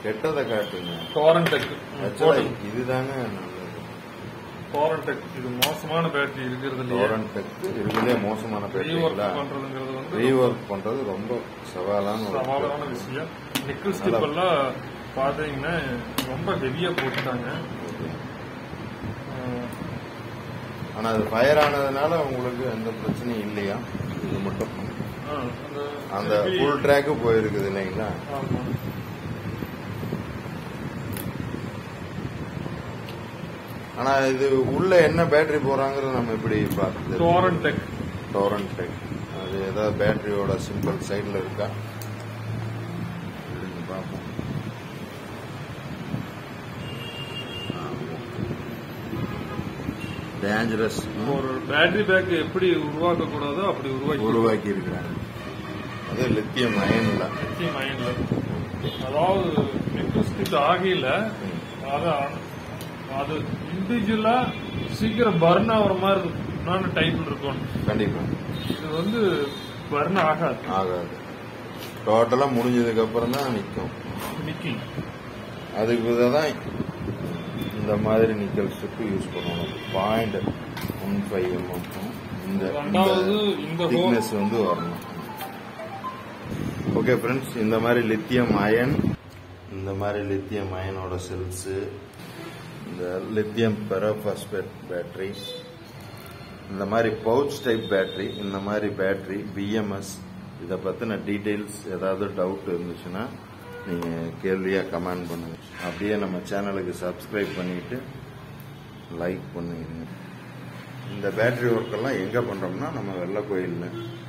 கெட்டதை காட்டுங்க டோரன்டெக் ஆக்சுவலா இதுதாங்க நல்லது டோரன்டெக் இது மோசமான பேட்டரி இருக்கிறது இல்லையா டோரன்டெக் இருக்கிறதே மோசமான ரீஒர்க் பேட்டரிங்களா பண்றதுங்கிறது வந்து ரீஒர்க் பண்றது ரொம்ப சவாலான ஒரு சவாலான விஷயம் நிக்கல் ஸ்டிப் எல்லாம் பாத்தீங்கன்னா ரொம்ப ஹெவியா போட்டுட்டாங்க அஹ், ஆனா அது ஃபயர் ஆனதுனால உங்களுக்கு எந்த பிரச்சனையும் இல்லையா இது மட்டும் அஹ், அந்த heavy- ஃபுல் ட்ராக்கு போயிருக்குது இல்லைங்களா ஆமா. ஆனா இது உள்ள என்ன பேட்டரி போறாங்கிறது நம்ம எப்படி பார்த்து டோரன்டெக் டோரன் டெக் அது ஏதாவது பேட்டரியோட சிம்பிள் சைடுல இருக்கா இருங்க பார்ப்போம் டேஞ்சரஸ் ஒரு பேட்டரி பேக் எப்படி உருவாக்க கூடாதோ அப்படி உருவாக்கி உருவாக்கி இருக்கிறாங்க அது லித்தியம் அயன்ல மைண்ட்ல அதாவது நிக்கல் ஸ்டிப் ஆகையில அது அது இண்டிவிஜுவலா சீக்கிரம் பர்ன் ஆகுற மாதிரி டைப்ல இருக்கும் கண்டிப்பா இது வந்து பர்ன் ஆகாது ஆகாது டோட்டலா முடிஞ்சதுக்கு அப்புறம் தான் நிற்கும் நிக்கி அதுக்கு தான் இந்த மாதிரி நிக்கல் ஸ்ட்ரிப் யூஸ் பண்ணணும் பாயிண்ட் ஒன் ஃபைவ் எம்எம் இந்த ரெண்டாவது இந்த ஹோல் திக்னஸ் வந்து வரணும் ஓகே ஃப்ரெண்ட்ஸ் இந்த மாதிரி லித்தியம் அயன் இந்த மாதிரி லித்தியம் அயனோட செல்ஸு இந்த லித்தியம் பெரோபாஸ்பேட் பேட்டரி இந்த மாதிரி பவுச் டைப் பேட்டரி இந்த மாதிரி பேட்டரி பிஎம்எஸ் இதை பற்றின டீட்டெயில்ஸ் ஏதாவது டவுட் இருந்துச்சுன்னா நீங்கள் கேள்வியாக கமெண்ட் பண்ணுங்க அப்படியே நம்ம சேனலுக்கு சப்ஸ்கிரைப் பண்ணிட்டு லைக் பண்ணுங்க இந்த பேட்டரி ஒர்க்கெல்லாம் எங்கே பண்ணுறோம்னா நம்ம வெள்ளை கோயிலில்